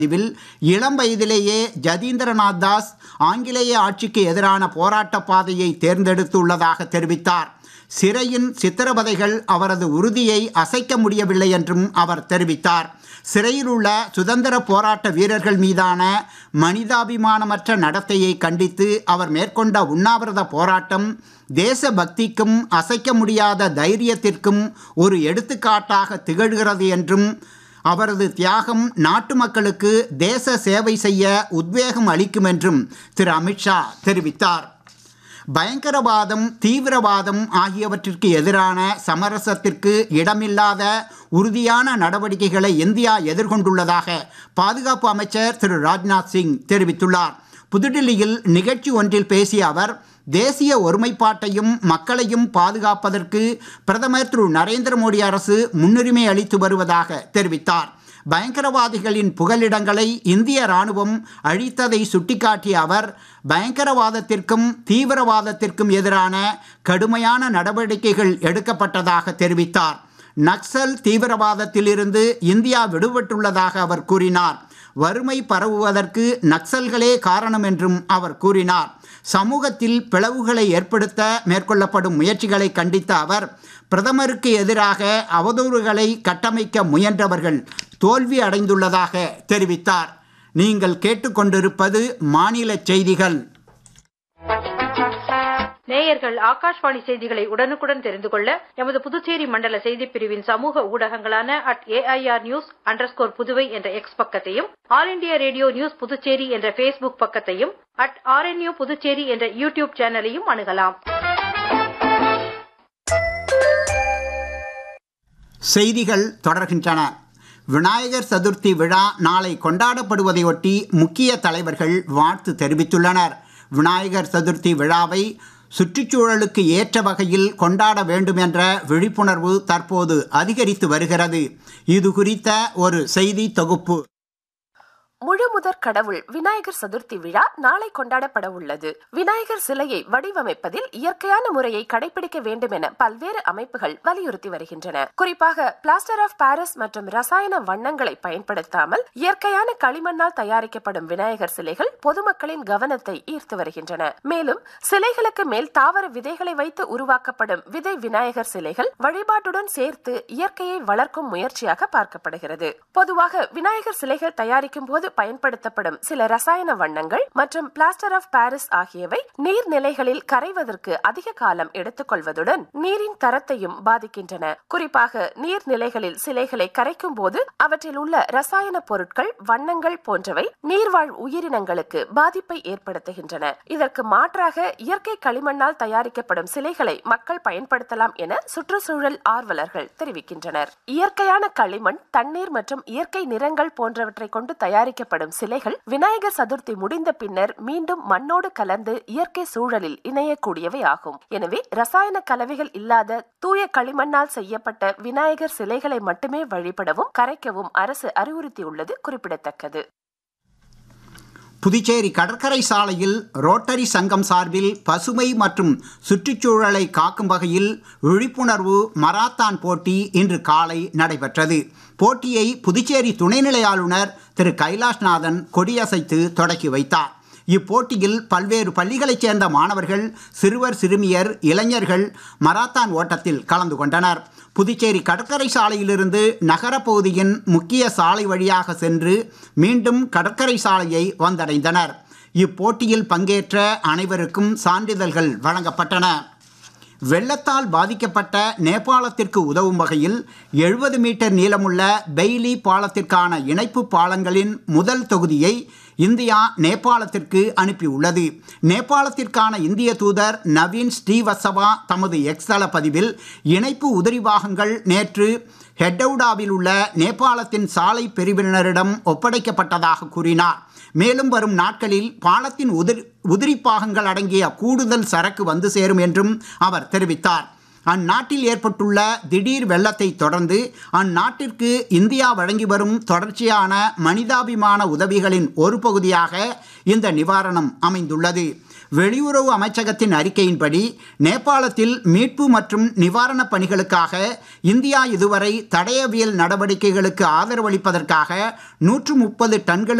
இதில் இளம் வயதிலேயே ஜதீந்திரநாத் தாஸ் ஆங்கிலேய ஆட்சிக்கு எதிரான போராட்ட பாதையை தேர்ந்தெடுத்துள்ளதாக தெரிவித்தார் சிறையின் சித்திரவதைகள் அவரது உறுதியை அசைக்க முடியவில்லை என்றும் அவர் தெரிவித்தார் சிறையில் உள்ள சுதந்திர போராட்ட வீரர்கள் மீதான மனிதாபிமானமற்ற நடத்தையை கண்டித்து அவர் மேற்கொண்ட உண்ணாவிரத போராட்டம் தேசபக்திக்கும் அசைக்க முடியாத தைரியத்திற்கும் ஒரு எடுத்துக்காட்டாக திகழ்கிறது என்றும் அவரது தியாகம் நாட்டு மக்களுக்கு தேச சேவை செய்ய உத்வேகம் அளிக்கும் என்றும் திரு அமித்ஷா தெரிவித்தார் பயங்கரவாதம் தீவிரவாதம் ஆகியவற்றிற்கு எதிரான சமரசத்திற்கு இடமில்லாத உறுதியான நடவடிக்கைகளை இந்தியா எதிர்கொண்டுள்ளதாக பாதுகாப்பு அமைச்சர் திரு ராஜ்நாத் சிங் தெரிவித்துள்ளார் புதுடில்லியில் நிகழ்ச்சி ஒன்றில் பேசிய அவர் தேசிய ஒருமைப்பாட்டையும் மக்களையும் பாதுகாப்பதற்கு பிரதமர் திரு நரேந்திர மோடி அரசு முன்னுரிமை அளித்து வருவதாக தெரிவித்தார் பயங்கரவாதிகளின் புகலிடங்களை இந்திய ராணுவம் அழித்ததை சுட்டிக்காட்டிய அவர் பயங்கரவாதத்திற்கும் தீவிரவாதத்திற்கும் எதிரான கடுமையான நடவடிக்கைகள் எடுக்கப்பட்டதாக தெரிவித்தார் நக்சல் தீவிரவாதத்திலிருந்து இந்தியா விடுபட்டுள்ளதாக அவர் கூறினார் வறுமை பரவுவதற்கு நக்சல்களே காரணம் என்றும் அவர் கூறினார் சமூகத்தில் பிளவுகளை ஏற்படுத்த மேற்கொள்ளப்படும் முயற்சிகளை கண்டித்த அவர் பிரதமருக்கு எதிராக அவதூறுகளை கட்டமைக்க முயன்றவர்கள் தோல்வி அடைந்துள்ளதாக தெரிவித்தார் நீங்கள் கேட்டுக்கொண்டிருப்பது மாநில செய்திகள் நேயர்கள் ஆகாஷ்வாணி செய்திகளை உடனுக்குடன் தெரிந்து கொள்ள எமது புதுச்சேரி மண்டல செய்திப் பிரிவின் சமூக ஊடகங்களான at AIR news underscore Puduvai என்ற எக்ஸ் பக்கத்தையும் All India Radio News Puducherry என்ற ஃபேஸ்புக் பக்கத்தையும் அட் ஆர்என்யூ புதுச்சேரி என்ற யூடியூப் சேனலையும் அணுகலாம் செய்திகள் தொடர்கின்றன விநாயகர் சதுர்த்தி விழா நாளை கொண்டாடப்படுவதையொட்டி முக்கிய தலைவர்கள் வாழ்த்து தெரிவித்துள்ளனர் விநாயகர் சதுர்த்தி விழாவை சுற்றுச்சூழலுக்கு ஏற்ற வகையில் கொண்டாட வேண்டும் என்ற விழிப்புணர்வு தற்போது அதிகரித்து வருகிறது இது குறித்த ஒரு செய்தி தொகுப்பு முழு முதற் கடவுள் விநாயகர் சதுர்த்தி விழா நாளை கொண்டாடப்பட உள்ளது விநாயகர் சிலையை வடிவமைப்பதில் இயற்கையான முறையை கடைபிடிக்க வேண்டும் என பல்வேறு அமைப்புகள் வலியுறுத்தி வருகின்றன குறிப்பாக பிளாஸ்டர் ஆஃப் பாரிஸ் மற்றும் ரசாயன வண்ணங்களை பயன்படுத்தாமல் இயற்கையான களிமண்ணால் தயாரிக்கப்படும் விநாயகர் சிலைகள் பொதுமக்களின் கவனத்தை ஈர்த்து வருகின்றன மேலும் சிலைகளுக்கு மேல் தாவர விதைகளை வைத்து உருவாக்கப்படும் விதை விநாயகர் சிலைகள் வழிபாட்டுடன் சேர்த்து இயற்கையை வளர்க்கும் முயற்சியாக பார்க்கப்படுகிறது பொதுவாக விநாயகர் சிலைகள் தயாரிக்கும் போது பயன்படுத்தப்படும் சில ரசாயன வண்ணங்கள் மற்றும் பிளாஸ்டர் ஆஃப் பாரிஸ் ஆகியவை நீர்நிலைகளில் கரைவதற்கு அதிக காலம் எடுத்துக்கொள்வதுடன் நீரின் தரத்தையும் பாதிக்கின்றன குறிப்பாக நீர்நிலைகளில் சிலைகளை கரைக்கும் போது அவற்றில் உள்ள ரசாயன பொருட்கள் வண்ணங்கள் போன்றவை நீர்வாழ் உயிரினங்களுக்கு பாதிப்பை ஏற்படுத்துகின்றன இதற்கு மாற்றாக இயற்கை களிமண்ணால் தயாரிக்கப்படும் சிலைகளை மக்கள் பயன்படுத்தலாம் என சுற்றுச்சூழல் ஆர்வலர்கள் தெரிவிக்கின்றனர் இயற்கையான களிமண் தண்ணீர் மற்றும் இயற்கை நிறங்கள் போன்றவற்றை கொண்டு தயாரிக்க தயாரிக்கப்படும் சிலைகள் விநாயகர் சதுர்த்தி முடிந்த பின்னர் மீண்டும் மண்ணோடு கலந்து இயற்கை சூழலில் இணையக்கூடியவை ஆகும் எனவே ரசாயன கலவைகள் இல்லாத தூய களிமண்ணால் செய்யப்பட்ட விநாயகர் சிலைகளை மட்டுமே வழிபடவும் கரைக்கவும் அரசு அறிவுறுத்தியுள்ளது குறிப்பிடத்தக்கது புதுச்சேரி கடற்கரை சாலையில் ரோட்டரி சங்கம் சார்பில் பசுமை மற்றும் சுற்றுச்சூழலை காக்கும் வகையில் விழிப்புணர்வு மராத்தான் போட்டி இன்று காலை நடைபெற்றது போட்டியை புதுச்சேரி துணைநிலை ஆளுநர் திரு கைலாஷ்நாதன் கொடியசைத்து தொடக்கி வைத்தார் இப்போட்டியில் பல்வேறு பள்ளிகளைச் சேர்ந்த மாணவர்கள் சிறுவர் சிறுமியர் இளைஞர்கள் மராத்தான் ஓட்டத்தில் கலந்து கொண்டனர் புதுச்சேரி கடற்கரை சாலையிலிருந்து நகரப்பகுதியின் முக்கிய சாலை வழியாக சென்று மீண்டும் கடற்கரை சாலையை வந்தடைந்தனர் இப்போட்டியில் பங்கேற்ற அனைவருக்கும் சான்றிதழ்கள் வழங்கப்பட்டன வெள்ளத்தால் பாதிக்கப்பட்ட நேபாளத்திற்கு உதவும் வகையில் எழுபது மீட்டர் நீளமுள்ள பெய்லி பாலத்திற்கான இணைப்பு பாலங்களின் முதல் தொகுதியை இந்தியா நேபாளத்திற்கு அனுப்பியுள்ளது நேபாளத்திற்கான இந்திய தூதர் நவீன் ஸ்ரீவத்சவா தமது எக்ஸல பதிவில் இணைப்பு உதிரிபாகங்கள் நேற்று ஹெட்டவுடாவில் உள்ள நேபாளத்தின் சாலை பிரிவினரிடம் ஒப்படைக்கப்பட்டதாக கூறினார் மேலும் வரும் நாட்களில் பாலத்தின் உதிரி உதிரிப்பாகங்கள் அடங்கிய கூடுதல் சரக்கு வந்து சேரும் என்றும் அவர் தெரிவித்தார் அந்நாட்டில் ஏற்பட்டுள்ள திடீர் வெள்ளத்தை தொடர்ந்து அந்நாட்டிற்கு இந்தியா வழங்கி வரும் தொடர்ச்சியான மனிதாபிமான உதவிகளின் ஒரு பகுதியாக இந்த நிவாரணம் அமைந்துள்ளது வெளியுறவு அமைச்சகத்தின் அறிக்கையின்படி நேபாளத்தில் மீட்பு மற்றும் நிவாரணப் பணிகளுக்காக இந்தியா இதுவரை தடயவியல் நடவடிக்கைகளுக்கு ஆதரவளிப்பதற்காக நூற்று முப்பது டன்கள்